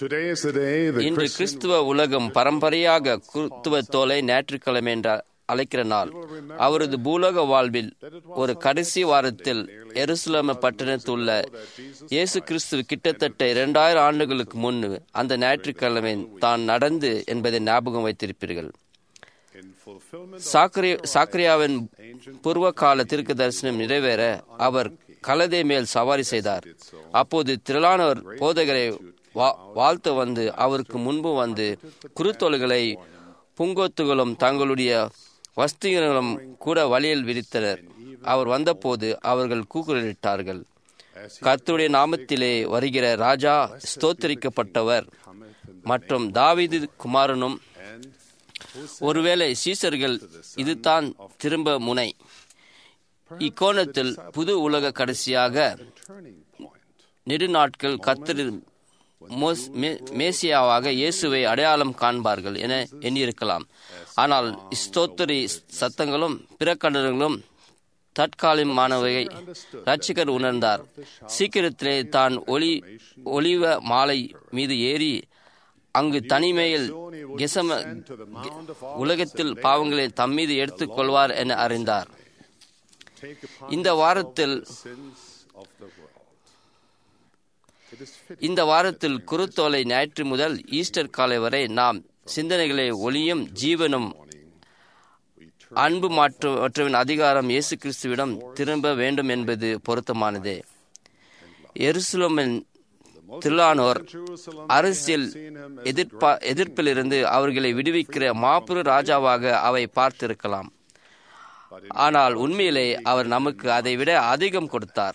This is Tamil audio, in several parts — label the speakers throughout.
Speaker 1: Today is the day the
Speaker 2: இன்று
Speaker 1: Christian
Speaker 2: கிறிஸ்துவ உலகம் பரம்பரையாக கிறிஸ்துவ தோலை ஞாயிற்றுக்கிழமை என்று அழைக்கிற நாள் அவரது பூலோக வாழ்வில் ஒரு கடைசி வாரத்தில் எருசலேம் பட்டணத்தில் உள்ள இயேசு கிறிஸ்து கிட்டத்தட்ட இரண்டாயிரம் ஆண்டுகளுக்கு முன் அந்த ஞாயிற்றுக்கிழமை தான் நடந்து என்பதை ஞாபகம் வைத்திருப்பீர்கள்
Speaker 1: in fulfillment
Speaker 2: சாக்கரி சாக்கரியாவின் பூர்வ கால தீர்க்க தரிசனம் நிறைவேற அவர் கலதை மேல் சவாரி செய்தார் அப்போது திரளானவர் போதகரை வா- வாழ்த்த வந்து அவருக்கு முன்பு வந்து குருத்தோல்களை பூங்கொத்துகளும் தங்களுடைய வஸ்திகளும் கூட வழியில் விரித்தனர் அவர் வந்தபோது அவர்கள் கூக்குரலிட்டார்கள் கர்த்தருடைய நாமத்திலே வருகிற ராஜா ஸ்தோத்தரிக்கப்பட்டவர் மற்றும் தாவீது குமாரனும் ஒருவேளை சீசர்கள் இதுதான் திரும்ப முனை இக்கோணத்தில் புது உலக கடைசியாக
Speaker 1: turning point.
Speaker 2: நெடுநாட்கள் கர்த்தரின் மோஸ்- மே- மேசியாவாக இயேசுவை அடையாளம் காண்பார்கள் என எண்ணியிருக்கலாம் ஆனால் ஸ்தோத்திரி சத்தங்களும் பிரகடனங்களும் தற்காலிகமானவை ரட்சிகர் உணர்ந்தார் சீக்கிரத்திலே தான் ஒளி ஒளிவ மாலை மீது ஏறி அங்கு தனிமையில் கெசம
Speaker 1: To the Mount of Olives
Speaker 2: உலகத்தில் பாவங்களை தம்மீது எடுத்துக் கொள்வார் என அறிந்தார்
Speaker 1: take upon
Speaker 2: இந்த வாரத்தில்
Speaker 1: sins of the world. It is fitting
Speaker 2: இந்த வாரத்தில் குருத்தோலை ஞாயிற்று முதல் ஈஸ்டர் காலை வரை நாம் சிந்தனைகளை ஒளியும் ஜீவனும் அன்பு மாற்றவற்றின் அதிகாரம் இயேசு கிறிஸ்துவிடம் திரும்ப வேண்டும் என்பது பொருத்தமானது எருசலேமின் தில்லானோர்
Speaker 1: Jerusalem
Speaker 2: அரசியல் எதிர்ப்பா எதிர்ப்பிலிருந்து அவர்களை விடுவிக்கிற மாபெரும் ராஜாவாக அவை பார்த்திருக்கலாம் ஆனால் உண்மையிலே அவர் நமக்கு அதைவிட அதிகம் கொடுத்தார்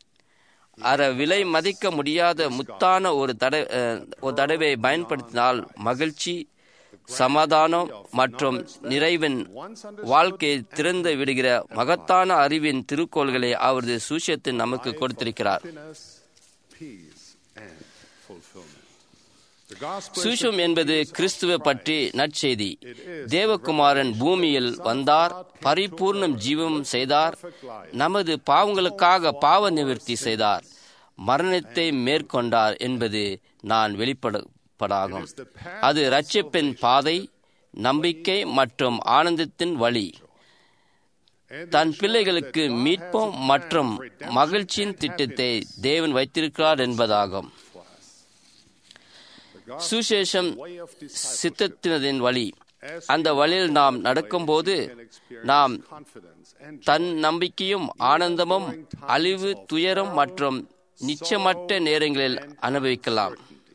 Speaker 2: அற விலை மதிக்க முடியாத முத்தான ஒரு தடை அஹ், ஒரு தடவை பயன்படுத்தினால் மகிழ்ச்சி சமாதானம் மற்றும் நிறைவின் வாழ்க்கையை திறந்து விடுகிற மகத்தான அறிவின் திருக்கோள்களை அவரது சூசியத்தில் நமக்கு கொடுத்திருக்கிறார்
Speaker 1: happiness, peace, and fulfillment. The gospel
Speaker 2: சூஷம் என்பது கிறிஸ்துவ பற்றி நற்செய்தி தேவகுமாரன் பூமியில் வந்தார் பரிபூர்ணம் ஜீவம் செய்தார் நமது பாவங்களுக்காக பாவ நிவர்த்தி செய்தார் மரணத்தை மேற்கொண்டார் என்பது நான் வெளிப்படப்படாகும் அது ரட்சிப்பின் பாதை நம்பிக்கை மற்றும் ஆனந்தத்தின் வழி தன் பிள்ளைகளுக்கு மீட்பும் மற்றும் மகிழ்ச்சியின் திட்டத்தை தேவன் வைத்திருக்கிறார் என்பதாகும் சுசேஷம் சித்தத்தினதின் வழி அந்த வழியில் நாம் நடக்கும்போது நாம்
Speaker 1: confidence and
Speaker 2: தன் நம்பிக்கையும் ஆனந்தமும் அழிவு துயரம் மற்றும் நிச்சயமற்ற நேரங்களில் அனுபவிக்கலாம்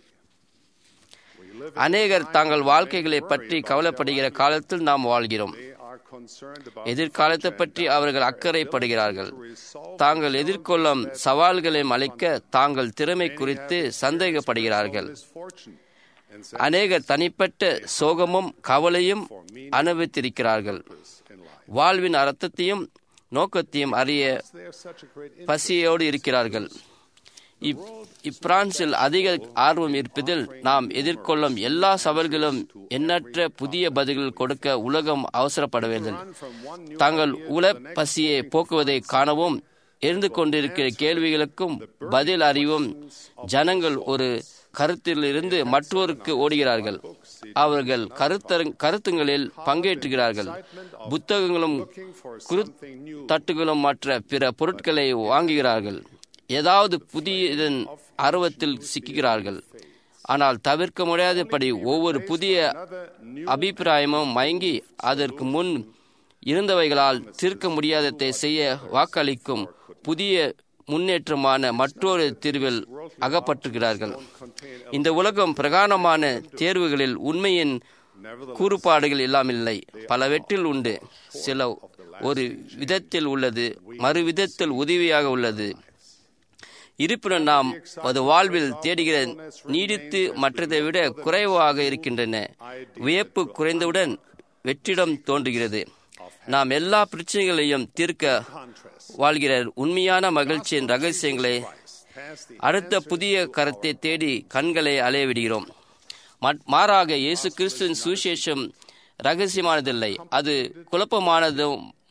Speaker 2: அநேகர் தங்கள் வாழ்க்கைகளை பற்றி கவலைப்படுகிற காலத்தில் நாம் வாழ்கிறோம்
Speaker 1: they are concerned about
Speaker 2: எதிர்காலத்தை பற்றி அவர்கள் அக்கறைப்படுகிறார்கள் தாங்கள் எதிர்கொள்ளும் சவால்களை அளிக்க தாங்கள் திறமை குறித்து சந்தேகப்படுகிறார்கள்
Speaker 1: misfortune and
Speaker 2: அநேகர் தனிப்பட்ட சோகமும் கவலையும் அனுபவித்திருக்கிறார்கள் வாழ்வின் அர்த்தத்தையும் நோக்கத்தையும் அறிய
Speaker 1: they have such a great
Speaker 2: பசியோடு இருக்கிறார்கள் இப்- இப்பிரான்சில் அதிக ஆர்வம் இருப்பதில் நாம் எதிர்கொள்ளும் எல்லா சவால்களும் எண்ணற்ற புதிய பதில்கள் கொடுக்க உலகம் அவசரப்படவில்லை தங்கள் உல பசியை போக்குவதை காணவும் இருந்து கொண்டிருக்கிற கேள்விகளுக்கும் பதில் அறிவும் ஜனங்கள் ஒரு கருத்திலிருந்து மற்றொருக்கு ஓடுகிறார்கள் அவர்கள் கருத்தரங் கருத்துங்களில் பங்கேற்றுகிறார்கள் புத்தகங்களும் குரு தட்டுகளும் மற்ற பிற பொருட்களை வாங்குகிறார்கள் ஏதாவது புதியதன் ஆர்வத்தில் சிக்குகிறார்கள் ஆனால் தவிர்க்க முடியாதபடி ஒவ்வொரு புதிய அபிப்பிராயமும் மயங்கி அதற்கு முன் இருந்தவைகளால் தீர்க்க முடியாததை செய்ய வாக்களிக்கும் புதிய முன்னேற்றமான மற்றொரு தீர்வில் அகப்பட்டுகிறார்கள் இந்த உலகம் பிரகாரமான தேர்வுகளில் உண்மையின் கூறுபாடுகள் இல்லாமில்லை பலவற்றில் உண்டு சில ஒரு விதத்தில் உள்ளது மறு விதத்தில் உதவியாக உள்ளது இருப்பினும் நாம் அது வாழ்வில் தேடுகிற நீடித்து மற்றதை விட குறைவாக இருக்கின்றன வியப்பு குறைந்தவுடன் வெற்றிடம் தோன்றுகிறது நாம் எல்லா பிரச்சனைகளையும் தீர்க்க வாழ்கிற உண்மையான மகிழ்ச்சியின் ரகசியங்களை அடுத்த புதிய கரத்தை தேடி கண்களை அலையவிடுகிறோம் மற்- மாறாக இயேசு கிறிஸ்துவின் சுவிசேஷம் ரகசியமானதில்லை அது குழப்பமானதும்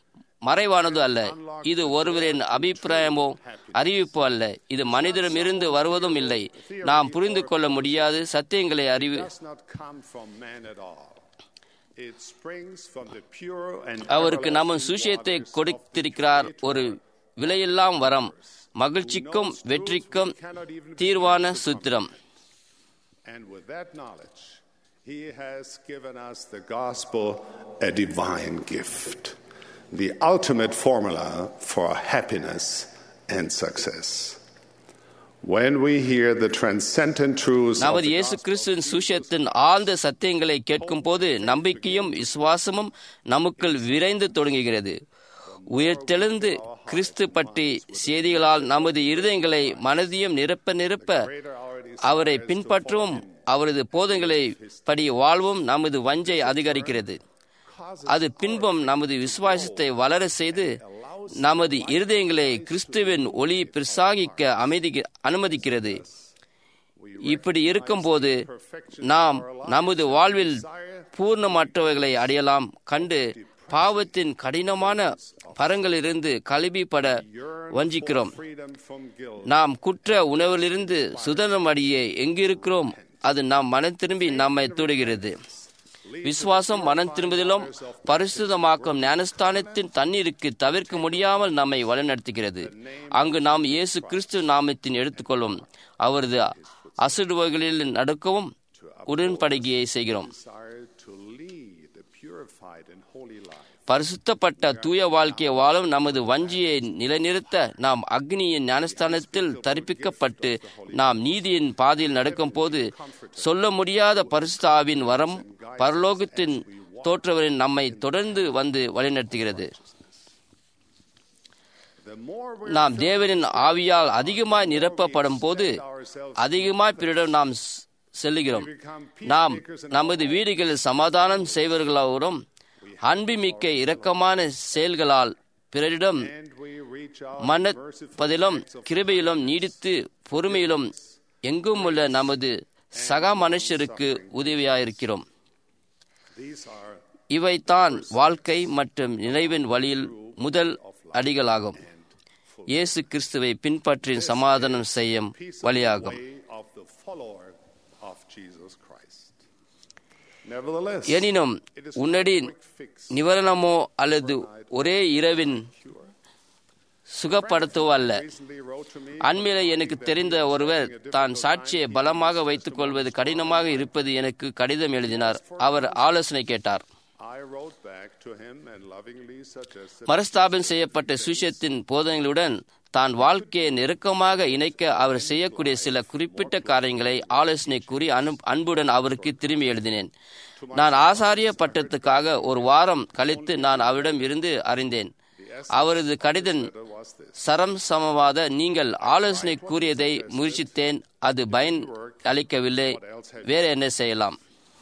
Speaker 2: மறைவானது அல்ல இது ஒருவரின் அபிப்பிராயமோ அறிவிப்போ அல்ல இது மனிதரிடமிருந்து வருவதும் இல்லை நாம் புரிந்து கொள்ள முடியாது சத்தியங்களை அறிவு
Speaker 1: does not come from man at all. It springs from the pure and
Speaker 2: அவருக்கு நம்ம
Speaker 1: everlasting
Speaker 2: சுஷியத்தை
Speaker 1: waters of the
Speaker 2: கொடுத்திருக்கிறார்
Speaker 1: Creator.
Speaker 2: ஒரு விலையெல்லாம் வரம் மகிழ்ச்சிக்கும் வெற்றிக்கும் தீர்வான சூத்திரம்
Speaker 1: And with that knowledge, He has given us the gospel, a divine gift, the ultimate formula for happiness and success. When we hear the transcendent truths of
Speaker 2: நமது
Speaker 1: the
Speaker 2: இயேசு
Speaker 1: gospel,
Speaker 2: கிறிஸ்துவின் சுஷியத்தின் ஆழ்ந்த சத்தியங்களை கேட்கும் போது நம்பிக்கையும் விசுவாசமும் நமக்குள் விரைந்து தொடங்குகிறது உயிர்த்தெழுந்து கிறிஸ்து பற்றி செய்திகளால் நமது இருதயங்களை மனதியும் நிரப்ப நிரப்ப அவரை பின்பற்றவும் அவரது போதங்களை படி வாழ்வும் நமது வஞ்சை அதிகரிக்கிறது அது பின்பும் நமது விசுவாசத்தை வளர செய்து நமது இருதயங்களை கிறிஸ்துவின் ஒளி பிரசாகிக்க அமைதி அனுமதிக்கிறது இப்படி இருக்கும்போது நாம் நமது வாழ்வில் பூர்ணமற்றவைகளை அடையலாம் கண்டு பாவத்தின் கடினமான பரங்களிலிருந்து கல்விப்பட வஞ்சிக்கிறோம்
Speaker 1: freedom from guilt,
Speaker 2: நாம் குற்ற உணவிலிருந்து சுதந்திரம் அடைய எங்கிருக்கிறோம் அது நாம் மனம் திரும்பி நம்மை தொடுகிறது விசுவாசம் மனம் திரும்புதலும் பரிசுத்தமாக்கும் ஞானஸ்தானத்தின் தண்ணீருக்கு தவிர்க்க முடியாமல் நம்மை வழிநடத்துகிறது அங்கு நாம் இயேசு கிறிஸ்து நாமத்தின் எடுத்துக்கொள்ளும் அவரது அசுடுவர்களில் நடக்கவும் உடன்படிக்கையை செய்கிறோம்
Speaker 1: desire to lead a purified and holy life.
Speaker 2: பரிசுத்தப்பட்ட தூய வாழ்க்கையை வாழும் நமது வஞ்சியை நிலைநிறுத்த நாம் அக்னியின் ஞானஸ்தானத்தில் தரிப்பிக்கப்பட்டு நாம் நீதியின் பாதையில் நடக்கும் போது சொல்ல முடியாத பரிசுத்தாவின் வரம் பரலோகத்தின் தோற்றவரின் நம்மை தொடர்ந்து வந்து வழிநடத்துகிறது
Speaker 1: The more we
Speaker 2: நாம் தேவனின் ஆவியால் அதிகமாய் நிரப்பப்படும் போது அதிகமாய் பிறரிடம் நாம் ஸ்- செல்லுகிறோம் நாம் நமது வீடுகளில் சமாதானம் செய்வர்களாகவும் அன்புமிக்க இரக்கமான செயல்களால் பிறரிடம்
Speaker 1: and we reach out
Speaker 2: மன்னப்பதிலும் கிருபையிலும் நீடித்து பொறுமையிலும் எங்கும் உள்ள நமது சக மனுஷருக்கு உதவியாயிருக்கிறோம்
Speaker 1: these are
Speaker 2: இவைதான் வாழ்க்கை மற்றும் நினைவின் வழியில் முதல் அடிகளாகும் இயேசு கிறிஸ்துவை பின்பற்றி சமாதானம் செய்யும்
Speaker 1: peaceable
Speaker 2: வழியாகும்
Speaker 1: way of the follower of Jesus Christ. Nevertheless,
Speaker 2: எனினும்
Speaker 1: it is
Speaker 2: உன்னடி
Speaker 1: not a quick fix.
Speaker 2: நிவாரணமோ அல்லது ஒரே இரவின் சுகப்படுத்தவோ அல்ல
Speaker 1: Recently wrote to me
Speaker 2: அண்மையில எனக்கு தெரிந்த ஒருவர் தான் சாட்சியை பலமாக வைத்துக் கொள்வது கடினமாக இருப்பது எனக்கு கடிதம் எழுதினார் அவர் ஆலோசனை கேட்டார்
Speaker 1: I wrote back to him and lovingly suggested
Speaker 2: மறுஸ்தாபனம் செய்யப்பட்ட சுஷியத்தின் போதனைகளுடன் தான் வாழ்க்கையை நெருக்கமாக இணைக்க அவர் செய்யக்கூடிய சில குறிப்பிட்ட காரியங்களை ஆலோசனை கூறி அனு அன்புடன் அவருக்கு திரும்பி எழுதினேன் நான் ஆசாரிய பட்டத்துக்காக ஒரு வாரம் கழித்து நான் அவரிடம் இருந்து அறிந்தேன் அவரது கடிதம்
Speaker 1: was this.
Speaker 2: சரம் சமவாத நீங்கள் ஆலோசனை கூறியதை முயற்சித்தேன் அது பயன் அளிக்கவில்லை வேற என்ன செய்யலாம்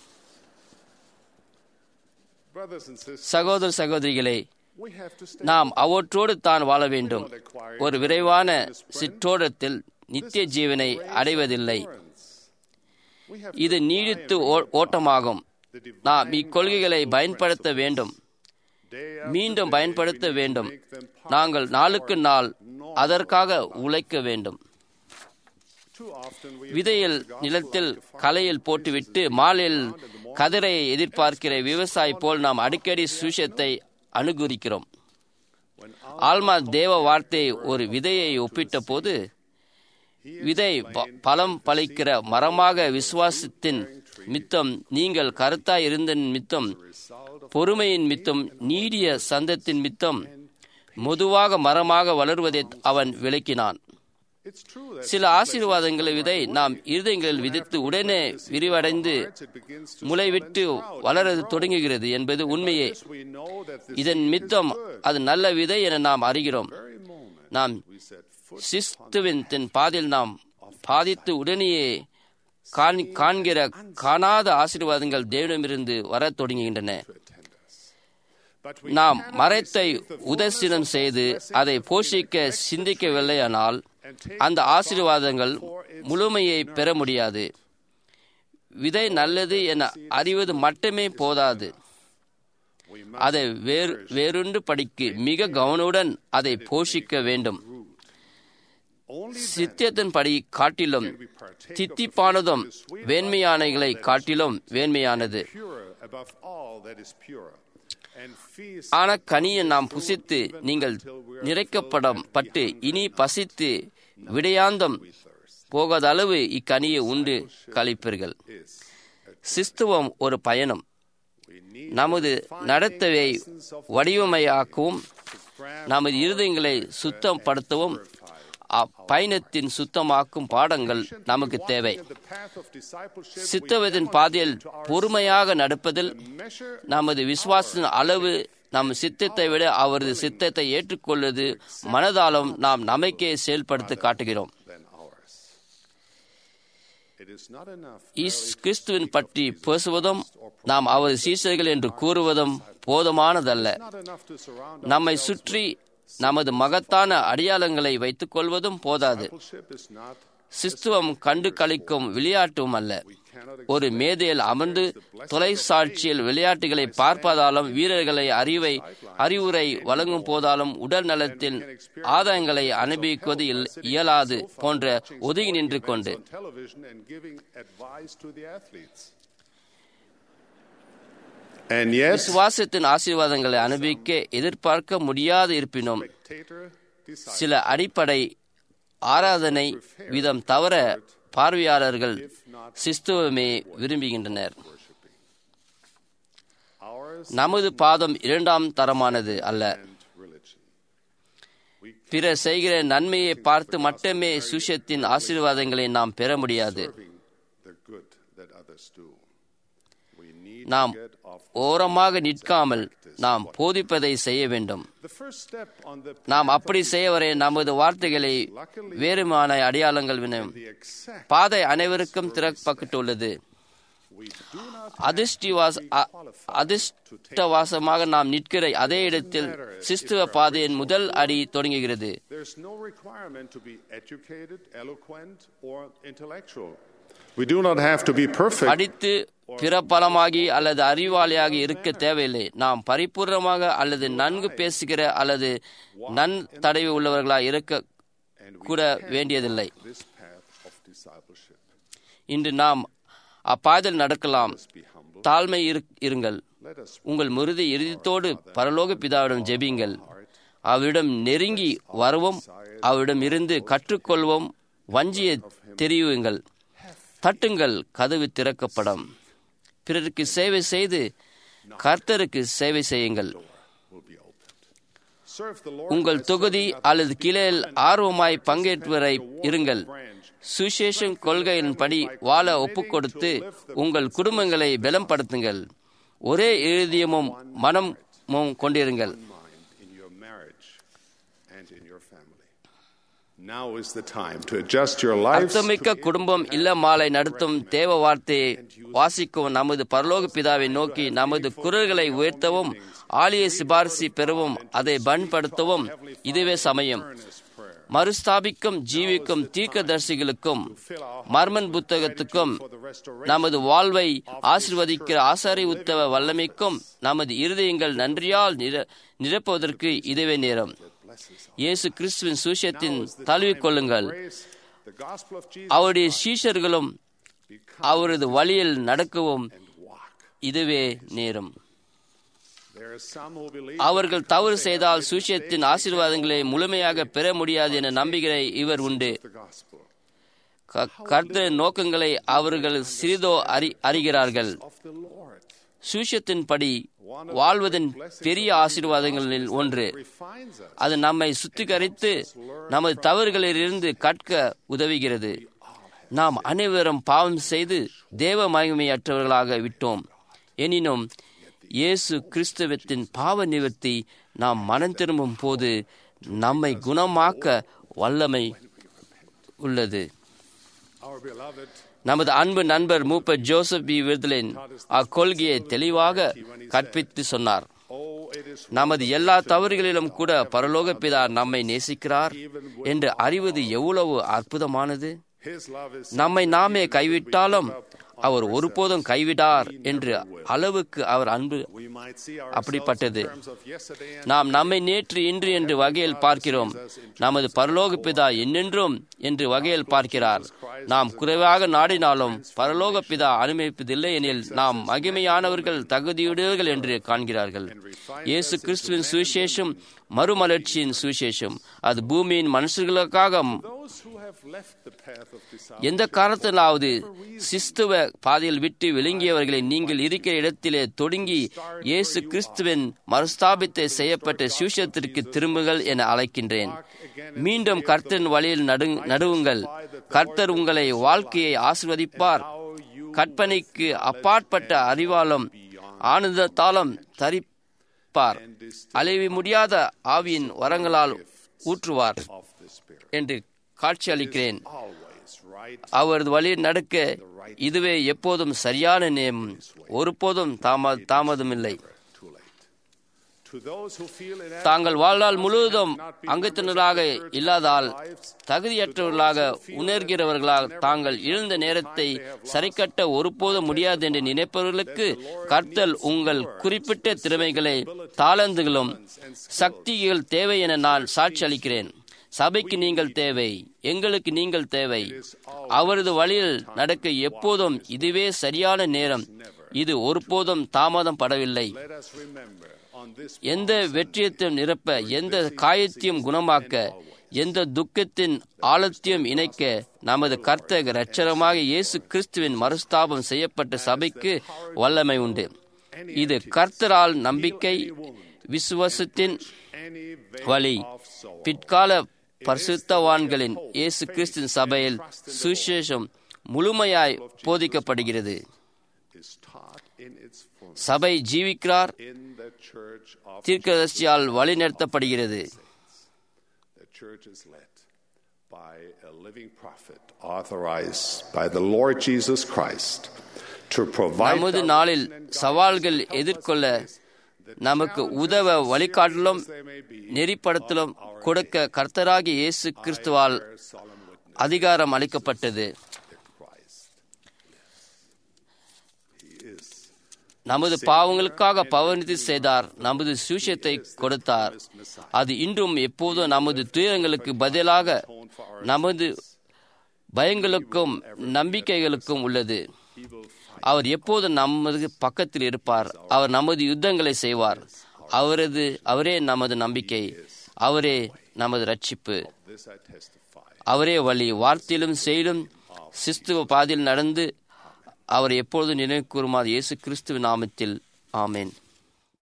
Speaker 1: Brothers and sisters,
Speaker 2: சகோதர சகோதரிகளே
Speaker 1: we have to stay.
Speaker 2: நாம் அவற்றோடு தான் வாழ வேண்டும் ஒரு விரைவான சிற்றோடத்தில் நித்திய ஜீவனை அடைவதில்லை
Speaker 1: We have
Speaker 2: இது நீடித்து ஓ- ஓட்டமாகும் நாம் இக்கொள்கைகளை பயன்படுத்த வேண்டும்
Speaker 1: day
Speaker 2: மீண்டும் பயன்படுத்த வேண்டும் நாங்கள் நாளுக்கு நாள் அதற்காக உழைக்க வேண்டும்
Speaker 1: too often we
Speaker 2: விதையில் நிலத்தில் களையில் போட்டுவிட்டு மாலையில் கதிரையை எதிர்பார்க்கிற விவசாயி போல் நாம் அடிக்கடி சுஷத்தை அனுகரிக்கிறோம் ஆல்மா தேவ வார்த்தை ஒரு விதையை ஒப்பிட்ட போது விதை ப- பலம் பலிக்கிற மரமாக விசுவாசத்தின் மித்தம் நீங்கள் கருத்தாய் இருந்த மித்தம் பொறுமையின் மித்தம் நீடிய சந்தத்தின் மித்தம் மெதுவாக மரமாக வளருவதை அவன் விளக்கினான்
Speaker 1: it's true that
Speaker 2: சில ஆசீர்வாதங்களை விதை நாம் இருதயங்களில் விதித்து உடனே விரிவடைந்து
Speaker 1: it begins to
Speaker 2: முளைவிட்டு வளரது தொடங்குகிறது என்பது உண்மையே
Speaker 1: Yes, we know that this
Speaker 2: இதன் மித்தம் அது நல்ல விதை என நாம் அறிகிறோம்
Speaker 1: very moment
Speaker 2: நாம்
Speaker 1: we set foot
Speaker 2: சிஸ்துவின் தென் பாதையில் நாம் பாதித்து உடனேயே காண்- காண்கிற காணாத ஆசீர்வாதங்கள் தேவனிடமிருந்து வரத் தொடங்குகின்றன
Speaker 1: to attend us. But we
Speaker 2: நாம்
Speaker 1: cannot
Speaker 2: மரத்தை
Speaker 1: receive the
Speaker 2: உதர்சனம்
Speaker 1: fullness
Speaker 2: செய்து
Speaker 1: of blessings
Speaker 2: அதை
Speaker 1: if we
Speaker 2: போஷிக்க
Speaker 1: neglect the
Speaker 2: சிந்திக்கவில்லையானால்
Speaker 1: and take
Speaker 2: அந்த
Speaker 1: the
Speaker 2: ஆசீர்வாதங்கள்
Speaker 1: for its
Speaker 2: முழுமையை பெற முடியாது விதை நல்லது என அறிவது மட்டுமே போதாது அதை வேறு வேறொன்று படிக்கு மிக கவனமுடன் அதை போஷிக்க வேண்டும் சித்தியத்தின்படி காட்டிலும் தித்திப்பானதும் வேண்மையானகளை காட்டிலும் வேண்மையானது ஆன கனியை நாம் புசித்து நீங்கள் நிறைக்கப்படம் பட்டு இனி பசித்து விடையாந்தம் போகாத அளவு இக்கனியை உண்டு கழிப்பீர்கள் சிஸ்துவம் ஒரு பயணம் நமது நடத்தவை வடிவமையாக்கவும் நமது இருதயங்களை சுத்தப்படுத்தவும் அப்பயணத்தின் சுத்தமாக்கும் பாடங்கள் நமக்கு தேவை சித்தவத்தின் பாதையில் பொறுமையாக நடப்பதில் நமது விசுவாசத்தின் அளவு நம் சித்தத்தை விட அவரது சித்தத்தை ஏற்றுக்கொள்வது மனதாலும் நாம் நம்பிக்கையை செயல்படுத்தி காட்டுகிறோம் கிறிஸ்துவின் பற்றி பேசுவதும் நாம் அவரது சீசர்கள் என்று கூறுவதும் போதுமானதல்ல நம்மை சுற்றி நமது மகத்தான அடையாளங்களை வைத்துக் கொள்வதும் போதாது சிஸ்துவம் கண்டு கழிக்கும் விளையாட்டும் அல்ல ஒரு மேதையில் அமர்ந்து தொலைசாட்சியில் விளையாட்டுகளை பார்ப்பதாலும் வீரர்களை அறிவை அறிவுரை வழங்கும் போதாலும் உடல் நலத்தில் ஆதாயங்களை அனுபவிக்குவது இயலாது போன்ற ஒதுங்கி நின்று கொண்டு விசுவாசத்தின் ஆசீர்வாதங்களை அனுபவிக்க எதிர்பார்க்க முடியாது இருப்பினும் சில அடிப்படை ஆராதனை விதம் தவிர பார்வையாளர்கள் சிஸ்துவமே விரும்புகின்றனர் நமது பாதம் இரண்டாம் தரமானது அல்ல பிற செய்கிற நன்மையை பார்த்து மட்டுமே சுஷத்தின் ஆசீர்வாதங்களை நாம் பெற முடியாது நாம் ஓரமாக நிற்காமல் நாம் போதிப்பதை செய்ய வேண்டும் நாம் அப்படி செய்ய வரை நமது வார்த்தைகளை வேறுமான அடையாளங்கள் வினம் பாதை அனைவருக்கும் திறக்கப்பட்டுள்ளது அதிர்ஷ்டவாசமாக நாம் நிற்கிற அதே இடத்தில் சிஸ்துவ பாதையின் முதல் அடி தொடங்குகிறது
Speaker 1: We do not have to be perfect.
Speaker 2: படித்து பிறப்பலமாகி அல்லது அறிவாளியாக இருக்க தேவையில்லை நாம் பரிபூர்ணமாக அல்லது நன்கு பேசுகிற அல்லது நன் தடவி உள்ளவர்களாக இருக்க கூட வேண்டியதில்லை இன்று நாம் அப்பாதையில் நடக்கலாம் தாழ்மை இருங்கள் உங்கள் முருதி இறுதித்தோடு பரலோக பிதாவிடம் ஜெபிங்கள் அவரிடம் நெருங்கி வரவும் அவரிடம் இருந்து கற்றுக்கொள்வோம் வஞ்சியை தெரியுங்கள் தட்டுங்கள் கதவு திறக்கப்படும் பிறருக்கு சேவை செய்து கர்த்தருக்கு சேவை செய்யுங்கள் உங்கள் தொகுதி அல்லது கிளையில் ஆர்வமாய் பங்கேற்பவரை இருங்கள் சுசேஷம் கொள்கையின்படி வாழ ஒப்புக்கொடுத்து உங்கள் குடும்பங்களை பலப்படுத்துங்கள் ஒரே எழுதியமும் மனமும் கொண்டிருங்கள் அர்த்தமிக்க குடும்பம் இல்ல மாலை நடத்தும் தேவ வார்த்தையை வாசிக்கும் நமது பரலோக பிதாவை நோக்கி நமது குரல்களை உயர்த்தவும் ஆலிய சிபாரிசு பெறவும் அதை பயன்படுத்தவும் இதுவே சமயம் மறுஸ்தாபிக்கும் ஜீவிக்கும் தீர்க்கதர்சிகளுக்கும் மர்மன் புத்தகத்துக்கும் நமது வாழ்வை ஆசிர்வதிக்கிற ஆசாரி உத்தவ வல்லமைக்கும் நமது இருதயங்கள் நன்றியால் நிரப்புவதற்கு இதுவே நேரம் இயேசு கிறிஸ்துவின் சூசியத்தின் தழுவிக் கொள்ளுங்கள் அவருடைய சீஷர்களும் அவரது வழியில் நடக்கவும் இதுவே நேரம் அவர்கள் தவறு செய்தால் சூசியத்தின் ஆசீர்வாதங்களை முழுமையாக பெற முடியாது என நம்புகிற இவர் உண்டு கர்த்த நோக்கங்களை அவர்கள் சிறிதோ அறி அறிகிறார்கள் சூசியத்தின்படி வாழ்வதன் பெரிய ஆசீர்வாதங்களில் ஒன்று அது நம்மை சுத்திகரித்து நமது தவறுகளிலிருந்து கற்க உதவுகிறது நாம் அனைவரும் பாவம் செய்து தேவ மகிமையற்றவர்களாக விட்டோம் எனினும் இயேசு கிறிஸ்தவத்தின் பாவ நிவர்த்தி நாம் மனம் திரும்பும் போது நம்மை குணமாக்க வல்லமை உள்ளது நமது அன்பு நண்பர் மூப்பர் ஜோசப் பி விருதலின் அக்கொள்கையை தெளிவாக கற்பித்து சொன்னார் நமது எல்லா தவறுகளிலும் கூட பரலோக பிதா நம்மை நேசிக்கிறார் என்று அறிவது எவ்வளவு அற்புதமானது நம்மை நாமே கைவிட்டாலும் அவர் ஒருபோதும் கைவிடார் என்று அளவுக்கு அவர் அன்பு
Speaker 1: We might see
Speaker 2: அப்படிப்பட்டது
Speaker 1: ourselves in terms of yesterday and
Speaker 2: நாம் நம்மை நேற்று இன்று என்று வகையில் பார்க்கிறோம் நமது பரலோக பிதா என்னென்றும் என்று வகையில் பார்க்கிறார் நாம் குறைவாக நாடினாலும் பரலோக பிதா அனுமதிப்பதில்லை எனில் நாம் மகிமையானவர்கள் தகுதியுடையவர்கள் என்று காண்கிறார்கள் இயேசு கிறிஸ்துவின் சுவிசேஷம் மறுமலர்ச்சியின் சுவிசேஷம் அது பூமியின் மனுஷர்களுக்காக
Speaker 1: those who have left the path of discipleship.
Speaker 2: எந்த காரணத்திலாவது சிஸ்துவ பாதையில் விட்டு விளங்கியவர்களை நீங்கள் இருக்கிற இடத்திலே தொடங்கி இயேசு கிறிஸ்துவின் மறுஸ்தாபித்தை செய்யப்பட்ட சுவிசேஷத்திற்கு திரும்புகள் என அழைக்கின்றேன் மீண்டும் கர்த்தரின் வழியில் நடு நடுவுங்கள் கர்த்தர் உங்களை வாழ்க்கையை ஆசிர்வதிப்பார் கற்பனைக்கு அப்பாற்பட்ட அறிவாலும் ஆனந்தத்தாலும் தரிப்பார் அழிவி முடியாத ஆவியின் வரங்களால் ஊற்றுவார்
Speaker 1: of the Spirit.
Speaker 2: என்று காட்சி அளிக்கிறேன்
Speaker 1: Always right,
Speaker 2: அவரது வழியில் நடக்க இதுவே எப்போதும் சரியான நேம் ஒருபோதும் தாம தாமதமில்லை
Speaker 1: too late. To those who feel inadequate,
Speaker 2: தாங்கள் வாழ்நாள் முழுவதும் அங்கத்தினராக இல்லாதால் தகுதியற்றவர்களாக உணர்கிறவர்களாக தாங்கள் இழந்த நேரத்தை சரிக்கட்ட ஒருபோதும் முடியாது என்று நினைப்பவர்களுக்கு கர்த்தல் உங்கள் குறிப்பிட்ட திறமைகளை தாளந்துகளும் சக்திகள் தேவை என நான் சாட்சி அளிக்கிறேன் சபைக்கு நீங்கள் தேவை எங்களுக்கு நீங்கள் தேவை அவரது வழியில் நடக்க எப்போதும் இதுவே சரியான நேரம் இது ஒருபோதும் தாமதம் படவில்லை
Speaker 1: let us remember on this
Speaker 2: எந்த வெற்றியத்தையும் நிரப்ப எந்த காயத்தையும் குணமாக்க எந்த துக்கத்தின் ஆழத்தையும் இணைக்க நமது கர்த்தக இரட்சகமாக இயேசு கிறிஸ்துவின் மறுஸ்தாபம் செய்யப்பட்ட சபைக்கு வல்லமை உண்டு இது கர்த்தரால் நம்பிக்கை விசுவாசத்தின்
Speaker 1: any vein
Speaker 2: வழி
Speaker 1: of soul.
Speaker 2: பிற்கால பரிசுத்தவான்களின் இயேசு கிறிஸ்துவின் சபையில் சுவிசேஷம் முழுமையாய் போதிக்கப்படுகிறது
Speaker 1: is taught in its fullness
Speaker 2: சபை ஜீவிக்கிறார்
Speaker 1: in the church of
Speaker 2: தீர்க்கதர்சியால் வழிநடத்தப்படுகிறது
Speaker 1: the church is led by a living prophet authorized by the Lord Jesus Christ to provide
Speaker 2: நமது நாளில் சவால்கள் எதிர்கொள்ள நமக்கு உதவ வழிகாட்டலும் நெறிப்படுத்தலும் கொடுக்க கர்த்தராகிய இயேசு கிறிஸ்துவால்
Speaker 1: solemn witness
Speaker 2: அதிகாரம் அளிக்கப்பட்டது
Speaker 1: that Christ He is
Speaker 2: நமது பாவங்களுக்காக பவனித்து செய்தார் நமது சுவிசேஷத்தை கொடுத்தார் அது இன்றும் எப்போதும் நமது துயரங்களுக்கு பதிலாக நமது பயங்களுக்கும் நம்பிக்கைகளுக்கும் உள்ளது
Speaker 1: He will
Speaker 2: அவர் எப்போதும் நமது பக்கத்தில் இருப்பார் அவர் நமது யுத்தங்களை செய்வார் அவரது அவரே நமது நம்பிக்கை அவரே நமது ரட்சிப்பு
Speaker 1: this I testify
Speaker 2: அவரே வழி வார்த்தையிலும் செயலும் சிஸ்துவ பாதையில் நடந்து அவர் எப்பொழுதும் நினைவு கூறுமாறு இயேசு கிறிஸ்துவ நாமத்தில் ஆமேன்